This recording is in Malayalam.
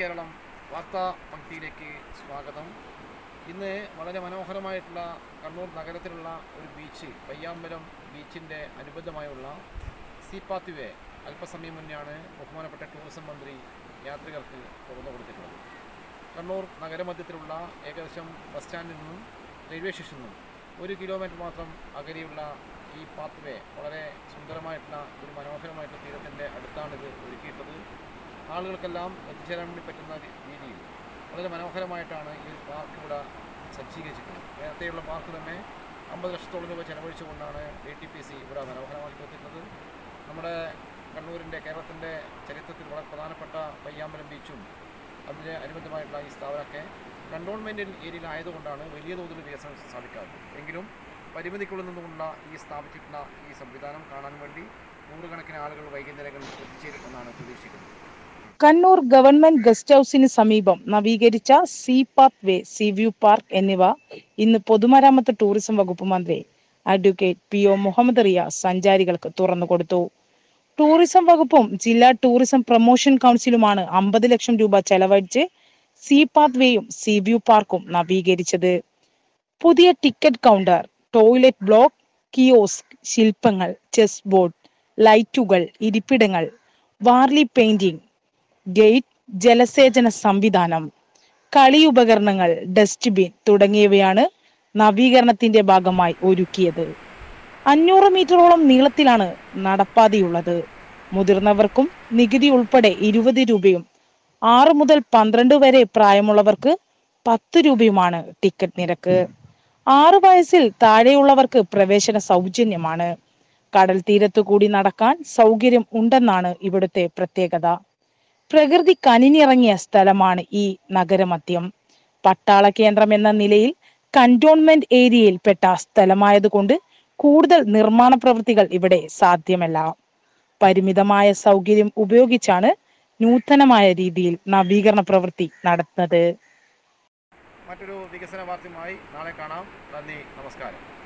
കേരളം വാർത്താ പങ്ക്തിയിലേക്ക് സ്വാഗതം ഇന്ന് വളരെ മനോഹരമായിട്ടുള്ള കണ്ണൂർ നഗരത്തിലുള്ള ഒരു ബീച്ച് പയ്യാമ്പലം ബീച്ചിൻ്റെ അനുബന്ധമായുള്ള സീപ്പാത്തി വേ അല്പസമയം മുന്നെയാണ് ബഹുമാനപ്പെട്ട ടൂറിസം മന്ത്രി യാത്രികർക്ക് തുറന്നു കൊടുത്തിട്ടുള്ളത് കണ്ണൂർ നഗരമധ്യത്തിലുള്ള ഏകദേശം ബസ് സ്റ്റാൻഡിൽ നിന്നും റെയിൽവേ സ്റ്റേഷനിൽ നിന്നും ഒരു കിലോമീറ്റർ മാത്രം അകലെയുള്ള ഈ പാത്ത് വേ വളരെ സുന്ദരമായിട്ടുള്ള ഒരു മനോഹരമായിട്ടുള്ള തീരത്തിൻ്റെ അടുത്താണ് ഇത് ഒരുക്കിയിട്ടുള്ളത് ആളുകൾക്കെല്ലാം എത്തിച്ചേരാൻ വേണ്ടി പറ്റുന്ന രീ- രീതിയിൽ വളരെ മനോഹരമായിട്ടാണ് ഈ ഒരു പാർക്ക് ഇവിടെ സജ്ജീകരിച്ചിട്ടുള്ളത് നേരത്തെയുള്ള പാർക്ക് തന്നെ അമ്പത് ലക്ഷത്തോളം രൂപ ചെലവഴിച്ചുകൊണ്ടാണ് എ ടി പി സി ഇവിടെ മനോഹരമാക്കി തീർത്തിട്ടുള്ളത് നമ്മുടെ കണ്ണൂരിൻ്റെ കേരളത്തിൻ്റെ ചരിത്രത്തിൽ വളരെ പ്രധാനപ്പെട്ട പയ്യാമ്പലം ബീച്ചും അതിന് അനുബന്ധമായിട്ടുള്ള ഈ സ്ഥാപനമൊക്കെ കണ്ടോൺമെൻറ് ഏരിയയിലായതുകൊണ്ടാണ് വലിയ തോതിൽ വികസനം സാധിക്കാത്തത് എങ്കിലും പരിമിതിക്കുള്ളിൽ നിന്നുകൊണ്ടുള്ള ഈ സ്ഥാപിച്ചിട്ടുള്ള ഈ സംവിധാനം കാണാൻ വേണ്ടി നൂറുകണക്കിന് ആളുകൾ വൈകുന്നേരങ്ങളിൽ എത്തിച്ചേരുമെന്നാണ് പ്രതീക്ഷിക്കുന്നത് കണ്ണൂർ ഗവൺമെന്റ് ഗസ്റ്റ് ഹൌസിന് സമീപം നവീകരിച്ച sea path way sea view park എന്നിവ ഇന്ന് പൊതുമരാമത്ത് ടൂറിസം വകുപ്പ് മന്ത്രി advocate P O Muhammad Riya സഞ്ചാരികൾക്ക് തുറന്നു കൊടുത്തു ടൂറിസം വകുപ്പും ജില്ലാ ടൂറിസം പ്രൊമോഷൻ കൗൺസിലുമാണ് അമ്പത് ലക്ഷം രൂപ ചെലവഴിച്ച് സീ പാത്ത് വേയും സീ വ്യൂ പാർക്കും നവീകരിച്ചത് പുതിയ ticket counter toilet block kiosk ശില്പങ്ങൾ ചെസ് ബോർഡ് ലൈറ്റുകൾ ഇരിപ്പിടങ്ങൾ വാർലി പെയിന്റിംഗ് ഗേറ്റ് ജലസേചന സംവിധാനം കളി ഉപകരണങ്ങൾ ഡസ്റ്റ്ബിൻ തുടങ്ങിയവയാണ് നവീകരണത്തിന്റെ ഭാഗമായി ഒരുക്കിയത് അഞ്ഞൂറ് മീറ്ററോളം നീളത്തിലാണ് നടപ്പാതയുള്ളത് മുതിർന്നവർക്കും നികുതി ഉൾപ്പെടെ ഇരുപത് രൂപയും ആറ് മുതൽ പന്ത്രണ്ട് വരെ പ്രായമുള്ളവർക്ക് പത്ത് രൂപയുമാണ് ടിക്കറ്റ് നിരക്ക് ആറ് വയസ്സിൽ താഴെയുള്ളവർക്ക് പ്രവേശന സൗജന്യമാണ് കടൽ തീരത്തു കൂടി നടക്കാൻ സൗകര്യം ഉണ്ടെന്നാണ് ഇവിടുത്തെ പ്രത്യേകത പ്രകൃതി കനിഞ്ഞിറങ്ങിയ സ്ഥലമാണ് ഈ നഗരമധ്യം പട്ടാള കേന്ദ്രം എന്ന നിലയിൽ കന്റോൺമെന്റ് ഏരിയയിൽ പെട്ട സ്ഥലമായതുകൊണ്ട് കൂടുതൽ നിർമ്മാണ പ്രവൃത്തികൾ ഇവിടെ സാധ്യമല്ല പരിമിതമായ സൗകര്യം ഉപയോഗിച്ചാണ് നൂതനമായ രീതിയിൽ നവീകരണ പ്രവൃത്തി നടത്തുന്നത് മറ്റൊരു വികസന വാർത്തയുമായി നാളെ കാണാം നന്ദി നമസ്കാരം